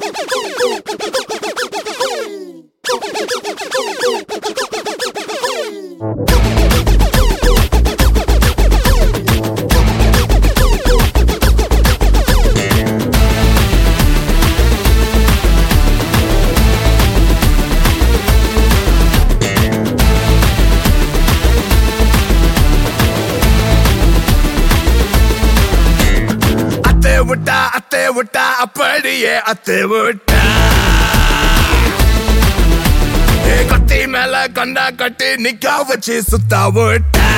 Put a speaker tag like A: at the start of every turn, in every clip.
A: அத்தை விட்டா அத்தை விட்டா அப்படியே அத்தை விட்டா ஏ, கத்தி மேல கண்டா கட்டி நிக்கா வச்சு சுத்தா விட்டா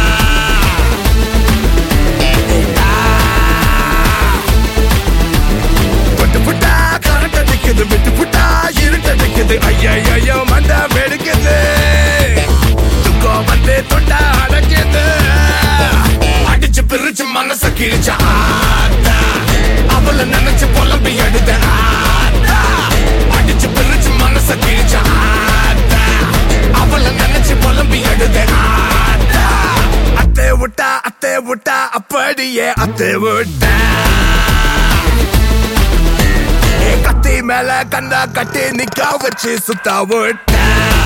A: விட்டு புட்டா கரண்ட் அடிக்குது விட்டு புட்டா இருட்டு அடிக்குது ஐயோ மண்ட வெடிக்குது துக்கம் வந்து தொண்டா அடைக்குது அடிச்சு பிரிச்சு மனச கிழிச்ச ஆத்தா அவள நினைச்சு புலம்பி எடுத்த ஆத்தா அடிச்சு பிரிச்சு மனச கிழிச்ச ஆத்தா அவள நினைச்சு புலம்பி எடுத்த ஆத்தா அத்தை விட்டா அத்தை விட்டா அப்படியே அத்தை விட்டா ஏ, கத்தி மேல கண்ணா கட்டி நிக்கா வச்சு சுத்தா விட்டா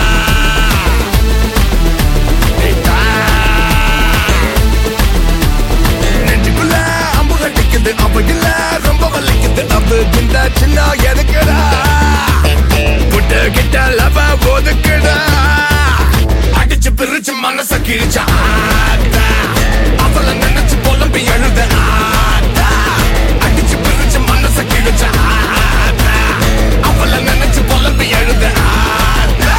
A: நெஞ்சுக்குள்ள அம்பு கட்டிக்குது அவையில ரொம்ப வலிக்குது அவு கிண்ட சின்ன எதுக்குடா புட்டு கிட்ட லவ ஒதுக்குடா அடிச்சு பிரிச்சு மனச கிழிச்ச ஆத்தா அவள நினைச்சு புலம்பி எழுத ஆத்தா அடிச்சு பிரிச்சு மனச கிழிச்ச ஆத்தா அவள நினைச்சு புலம்பி எழுத ஆத்தா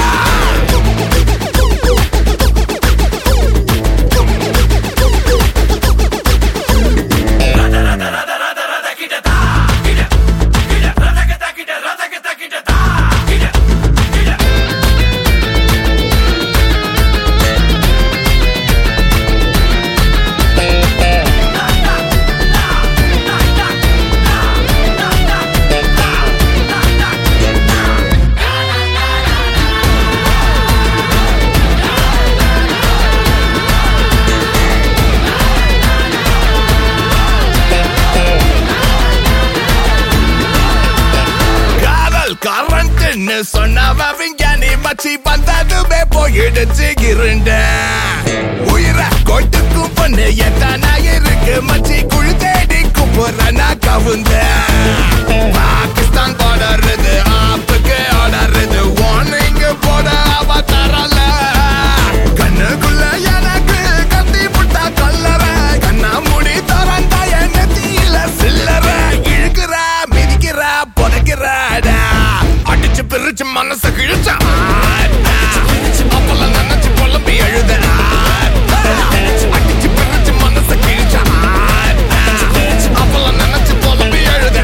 A: காதல் கரண்ட்னு சொன்னவ விஞ்ஞானி மச்சி வந்ததுமே போயிடுச்சு இருண்ட உயிரை கொட்டுக்கும் பொண்ணு எத்தனா இருக்கு மச்சி குழு தேடி குப்புறனா கவுந்த பாகிஸ்தான் போடுறது ஆப்புக்கு ஆடுறது வார்னிங் போட அவ தரல கண்ணுக்குள்ள எனக்கு கத்தி புட்டா கல்லற கண்ணா முடி தரந்தா என் நெத்தியில சில்லற இழுக்கிற மிதிக்கிற புதைக்கிறாடா அடிச்சு பிரிச்சு மனச கிழிச்ச அப்பல நினைச்சு புலம்பி எழுத அடிச்சு பிரிச்சு மனச கிழிச்ச அப்பல நினைச்சு புலம்பி எழுத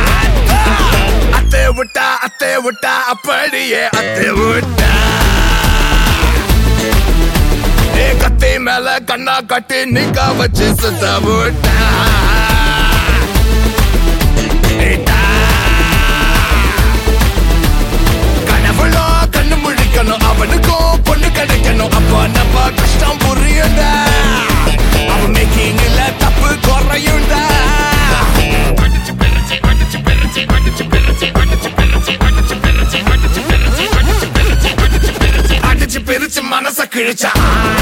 A: அத்தை விட்டா அத்தை விட்டா அப்படியே அத்தை விட்டா ஏ கத்தி மேல கண்ணா கட்டி நிக்க வச்சு சுத்த விட்டா ஏட்டா. கனவுல கண்ணு முழிக்கணும் அவனுக்கும் பொண்ணு கிடைக்கணும் அப்ப நம்ம கஷ்டம் புரியுண்டா அவன் மேக்கிங்ல தப்பு குறையுண்டா அடிச்சு பிரிச்சு அடிச்சு பிரிச்சு அடிச்சு பிரிச்சு அடிச்சு பிரிச்சு அடிச்சு பிரிச்சு அடிச்சு பிரிச்சு அடிச்சு பிரிச்சு அடிச்சு பிரிச்சு அடிச்சு பிரிச்சு மனச கிழிச்சா